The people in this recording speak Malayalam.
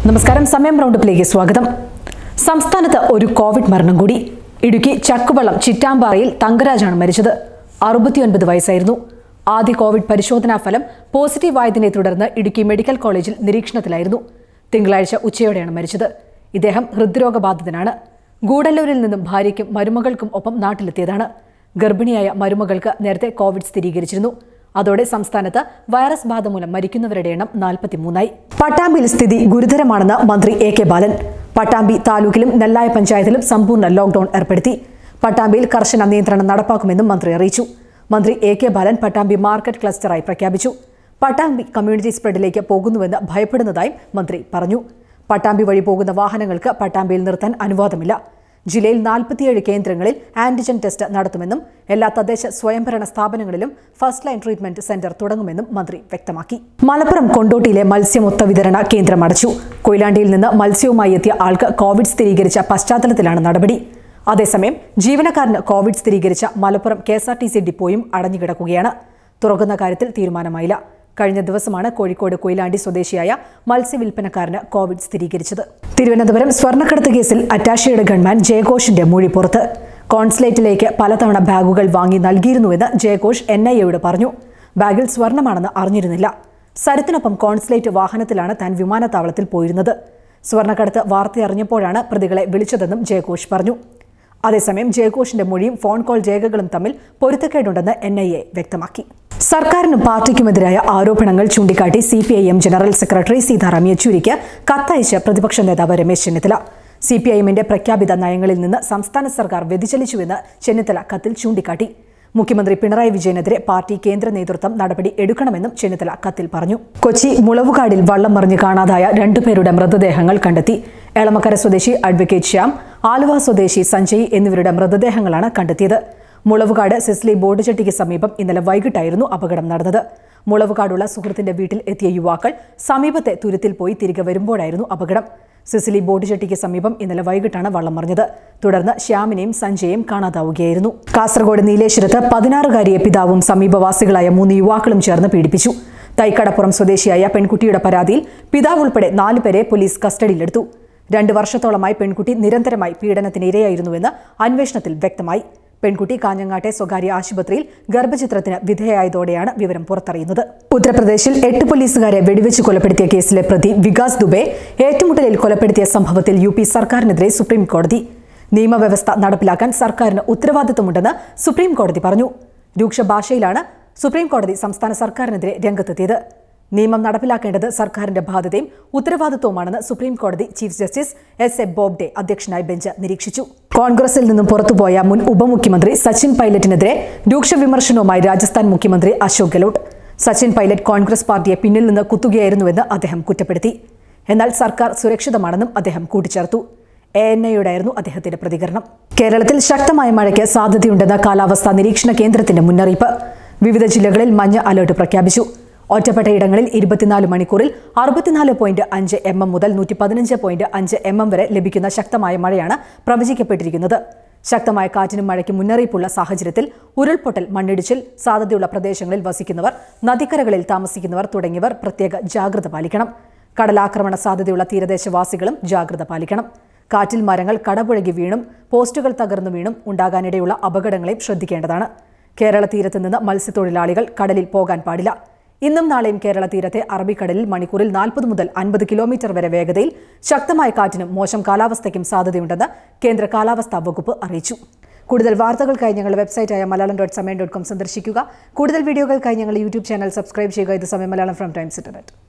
നമസ്കാരം സമയം റൗണ്ടപ്പിലേക്ക് സ്വാഗതം സംസ്ഥാനത്ത് ഒരു കോവിഡ് മരണം കൂടി ഇടുക്കി ചക്കുവള്ളം ചിറ്റാമ്പാറയിൽ തങ്കരാജാണ് മരിച്ചത് അറുപത്തിയൊൻപത് വയസ്സായിരുന്നു ആദ്യ കോവിഡ് പരിശോധനാ ഫലം പോസിറ്റീവ് ആയതിനെ തുടർന്ന് ഇടുക്കി മെഡിക്കൽ കോളേജിൽ നിരീക്ഷണത്തിലായിരുന്നു തിങ്കളാഴ്ച ഉച്ചയോടെയാണ് മരിച്ചത് ഇദ്ദേഹം ഹൃദ്രോഗബാധിതനാണ് ഗൂഡല്ലൂരിൽ നിന്നും ഭാര്യയ്ക്കും മരുമകൾക്കും ഒപ്പം നാട്ടിലെത്തിയതാണ് ഗർഭിണിയായ മരുമകൾക്ക് നേരത്തെ കോവിഡ് സ്ഥിരീകരിച്ചിരുന്നു അതോടെ സംസ്ഥാനത്ത് വൈറസ് ബാധ മൂലം മരിക്കുന്നവരുടെ എണ്ണം നാൽപ്പത്തിമൂന്നായി പട്ടാമ്പിയിൽ സ്ഥിതി ഗുരുതരമാണെന്ന് മന്ത്രി എ കെ ബാലൻ പട്ടാമ്പി താലൂക്കിലും നെല്ലായ പഞ്ചായത്തിലും സമ്പൂർണ്ണ ലോക്ഡൌൺ ഏർപ്പെടുത്തി പട്ടാമ്പിയിൽ കർശന നിയന്ത്രണം നടപ്പാക്കുമെന്നും മന്ത്രി അറിയിച്ചു മന്ത്രി A K Balan Pattambi market ക്ലസ്റ്ററായി പ്രഖ്യാപിച്ചു പട്ടാമ്പി കമ്മ്യൂണിറ്റി സ്പ്രെഡിലേക്ക് പോകുന്നുവെന്ന് ഭയപ്പെടുന്നതായും മന്ത്രി പറഞ്ഞു പട്ടാമ്പി വഴി പോകുന്ന വാഹനങ്ങൾക്ക് പട്ടാമ്പിയിൽ നിർത്താൻ അനുവാദമില്ല ജില്ലയിൽ നാൽപ്പത്തിയേഴ് കേന്ദ്രങ്ങളിൽ ആന്റിജൻ ടെസ്റ്റ് നടത്തുമെന്നും എല്ലാ തദ്ദേശ സ്വയംഭരണ സ്ഥാപനങ്ങളിലും ഫസ്റ്റ് ലൈൻ ട്രീറ്റ്മെന്റ് സെന്റർ തുടങ്ങുമെന്നും മന്ത്രി വ്യക്തമാക്കി മലപ്പുറം കൊണ്ടോട്ടിയിലെ മത്സ്യമൊത്ത വിതരണ കേന്ദ്രം അടച്ചു കൊയിലാണ്ടിയിൽ നിന്ന് മത്സ്യവുമായി എത്തിയ ആൾക്ക് കോവിഡ് സ്ഥിരീകരിച്ച പശ്ചാത്തലത്തിലാണ് നടപടി അതേസമയം ജീവനക്കാരന് കോവിഡ് സ്ഥിരീകരിച്ച Malappuram K S R T C ഡിപ്പോയും അടഞ്ഞുകിടക്കുകയാണ് തുറക്കുന്ന കാര്യത്തിൽ തീരുമാനമായില്ല കഴിഞ്ഞ ദിവസമാണ് കോഴിക്കോട് കൊയിലാണ്ടി സ്വദേശിയായ മത്സ്യവിൽപ്പനക്കാരന് കോവിഡ് സ്ഥിരീകരിച്ചത് തിരുവനന്തപുരം സ്വർണ്ണക്കടത്ത് കേസിൽ അറ്റാഷയുടെ ഗൺമാൻ ജയഘോഷിന്റെ മൊഴി പുറത്ത് കോൺസുലേറ്റിലേക്ക് പലതവണ ബാഗുകൾ വാങ്ങി നൽകിയിരുന്നുവെന്ന് ജയഘോഷ് എൻ ഐ എയോട് പറഞ്ഞു ബാഗിൽ സ്വർണമാണെന്ന് അറിഞ്ഞിരുന്നില്ല സരത്തിനൊപ്പം കോൺസുലേറ്റ് വാഹനത്തിലാണ് താൻ വിമാനത്താവളത്തിൽ പോയിരുന്നത് സ്വർണ്ണക്കടത്ത് വാർത്തയറിഞ്ഞപ്പോഴാണ് പ്രതികളെ വിളിച്ചതെന്നും ജയഘോഷ് പറഞ്ഞു അതേസമയം ജയഘോഷിന്റെ മൊഴിയും ഫോൺ കോൾ രേഖകളും തമ്മിൽ പൊരുത്തക്കേടുണ്ടെന്ന് എൻ ഐ എ വ്യക്തമാക്കി സർക്കാരിനും പാർട്ടിക്കുമെതിരായ ആരോപണങ്ങൾ ചൂണ്ടിക്കാട്ടി C P I M general secretary Sitaram യെച്ചൂരിക്ക് കത്തയച്ച് പ്രതിപക്ഷ നേതാവ് Ramesh Chennithala C P I എമ്മിന്റെ പ്രഖ്യാപിത നയങ്ങളിൽ നിന്ന് സംസ്ഥാന സർക്കാർ വ്യതിചലിച്ചുവെന്ന് ചെന്നിത്തല കത്തിൽ ചൂണ്ടിക്കാട്ടി മുഖ്യമന്ത്രി പിണറായി വിജയനെതിരെ പാർട്ടി കേന്ദ്ര നേതൃത്വം നടപടി എടുക്കണമെന്നും ചെന്നിത്തല കത്തിൽ പറഞ്ഞു കൊച്ചി മുളവുകാടിൽ വള്ളം മറിഞ്ഞ് കാണാതായ രണ്ടുപേരുടെ മൃതദേഹങ്ങൾ കണ്ടെത്തി എളമക്കര സ്വദേശി അഡ്വക്കേറ്റ് ശ്യാം ആലുവ സ്വദേശി സഞ്ജയ് എന്നിവരുടെ മൃതദേഹങ്ങളാണ് കണ്ടെത്തിയത് മുളവുകാട് സിസ്ലി ബോർഡ് ചട്ടിക്ക് സമീപം ഇന്നലെ വൈകിട്ടായിരുന്നു അപകടം നടന്നത് മുളവുകാടുള്ള സുഹൃത്തിന്റെ വീട്ടിൽ എത്തിയ യുവാക്കൾ സമീപത്തെ തുരുത്തിൽ പോയി തിരികെ വരുമ്പോഴായിരുന്നു അപകടം സിസിലി ബോട്ട് ചട്ടിക്ക് സമീപം ഇന്നലെ വൈകിട്ടാണ് വള്ളം മറിഞ്ഞത് തുടർന്ന് ശ്യാമിനെയും സഞ്ജയെയും കാണാതാവുകയായിരുന്നു കാസർഗോഡ് നീലേശ്വരത്ത് പതിനാറുകാരിയെ പിതാവും സമീപവാസികളായ മൂന്ന് യുവാക്കളും ചേർന്ന് പീഡിപ്പിച്ചു തൈക്കടപ്പുറം സ്വദേശിയായ പെൺകുട്ടിയുടെ പരാതിയിൽ പിതാവ് ഉൾപ്പെടെ നാലുപേരെ പോലീസ് കസ്റ്റഡിയിലെടുത്തു രണ്ട് വർഷത്തോളമായി പെൺകുട്ടി നിരന്തരമായി പീഡനത്തിന് ഇരയായിരുന്നുവെന്ന് അന്വേഷണത്തിൽ വ്യക്തമായി പെൺകുട്ടി കാഞ്ഞങ്ങാട്ടെ സ്വകാര്യ ആശുപത്രിയിൽ ഗർഭചിത്രത്തിന് വിധേയായതോടെയാണ് വിവരം പുറത്തറിയുന്നത് ഉത്തർപ്രദേശിൽ എട്ട് പോലീസുകാരെ വെടിവെച്ച് കൊലപ്പെടുത്തിയ കേസിലെ പ്രതി വികാസ് ദുബെ ഏറ്റുമുട്ടലിൽ കൊലപ്പെടുത്തിയ സംഭവത്തിൽ യു പി സർക്കാരിനെതിരെ സുപ്രീം കോടതി നിയമവ്യവസ്ഥ നടപ്പിലാക്കാൻ സർക്കാരിന് ഉത്തരവാദിത്തമുണ്ടെന്ന് സുപ്രീം കോടതി പറഞ്ഞു രൂക്ഷ ഭാഷയിലാണ് സുപ്രീം കോടതി സംസ്ഥാന സർക്കാരിനെതിരെ രംഗത്തെത്തിയത് നിയമം നടപ്പിലാക്കേണ്ടത് സർക്കാരിന്റെ ബാധ്യതയും ഉത്തരവാദിത്വവുമാണെന്ന് സുപ്രീം കോടതി chief justice S A Bobde അധ്യക്ഷനായ ബെഞ്ച് നിരീക്ഷിച്ചു കോൺഗ്രസിൽ നിന്നും പുറത്തുപോയ മുൻ ഉപമുഖ്യമന്ത്രി സച്ചിൻ പൈലറ്റിനെതിരെ രൂക്ഷ വിമർശനവുമായി രാജസ്ഥാൻ മുഖ്യമന്ത്രി അശോക് ഗെലോട്ട് സച്ചിൻ പൈലറ്റ് കോൺഗ്രസ് പാർട്ടിയെ പിന്നിൽ നിന്ന് കുത്തുകയായിരുന്നുവെന്ന് അദ്ദേഹം കുറ്റപ്പെടുത്തി എന്നാൽ സർക്കാർ സുരക്ഷിതമാണെന്നും അദ്ദേഹം കൂട്ടിച്ചേർത്തു എ എൻ ഐയോടായിരുന്നു അദ്ദേഹത്തിന്റെ പ്രതികരണം കേരളത്തിൽ ശക്തമായ മഴയ്ക്ക് സാധ്യതയുണ്ടെന്ന കാലാവസ്ഥാ നിരീക്ഷണ കേന്ദ്രത്തിന്റെ മുന്നറിയിപ്പ് വിവിധ ജില്ലകളിൽ മഞ്ഞ അലർട്ട് പ്രഖ്യാപിച്ചു ഒറ്റപ്പെട്ട ഇടങ്ങളിൽ ഇരുപത്തിനാല് മണിക്കൂറിൽ അറുപത്തിനാല് പോയിന്റ് അഞ്ച് എം എം മുതൽ നൂറ്റി പതിനഞ്ച് പോയിന്റ് അഞ്ച് എം എം വരെ ലഭിക്കുന്ന ശക്തമായ മഴയാണ് പ്രവചിക്കപ്പെട്ടിരിക്കുന്നത് ശക്തമായ കാറ്റിനും മഴയ്ക്കും മുന്നറിയിപ്പുള്ള സാഹചര്യത്തിൽ ഉരുൾപൊട്ടൽ മണ്ണിടിച്ചിൽ സാധ്യതയുള്ള പ്രദേശങ്ങളിൽ വസിക്കുന്നവർ നദിക്കരകളിൽ താമസിക്കുന്നവർ തുടങ്ങിയവർ പ്രത്യേക ജാഗ്രത പാലിക്കണം കടലാക്രമണ സാധ്യതയുള്ള തീരദേശവാസികളും ജാഗ്രത പാലിക്കണം കാറ്റിൽ മരങ്ങൾ കടപുഴകി വീണും പോസ്റ്റുകൾ തകർന്നു വീണും ഉണ്ടാകാനിടയുള്ള അപകടങ്ങളെയും ശ്രദ്ധിക്കേണ്ടതാണ് കേരള തീരത്ത് നിന്ന് മത്സ്യത്തൊഴിലാളികൾ കടലിൽ പോകാൻ പാടില്ല ഇന്നും നാളെയും കേരള തീരത്തെ അറബിക്കടലിൽ മണിക്കൂറിൽ നാൽപ്പത് മുതൽ അൻപത് കിലോമീറ്റർ വരെ വേഗതയിൽ ശക്തമായ കാറ്റിനും മോശം കാലാവസ്ഥയ്ക്കും സാധ്യതയുണ്ടെന്ന് കേന്ദ്ര കാലാവസ്ഥാ വകുപ്പ് അറിയിച്ചു കൂടുതൽ വാർത്തകൾക്കായി ഞങ്ങളുടെ വെബ്സൈറ്റായ Malayalam dot Samayam dot com സന്ദർശിക്കുക കൂടുതൽ വീഡിയോകൾക്കായി ഞങ്ങളുടെ യൂട്യൂബ് ചാനൽ സബ്സ്ക്രൈബ് ചെയ്യുക ഇത് സമയം മലയാളം ഫ്രം ടൈംസ് ഇന്റർനെറ്റ്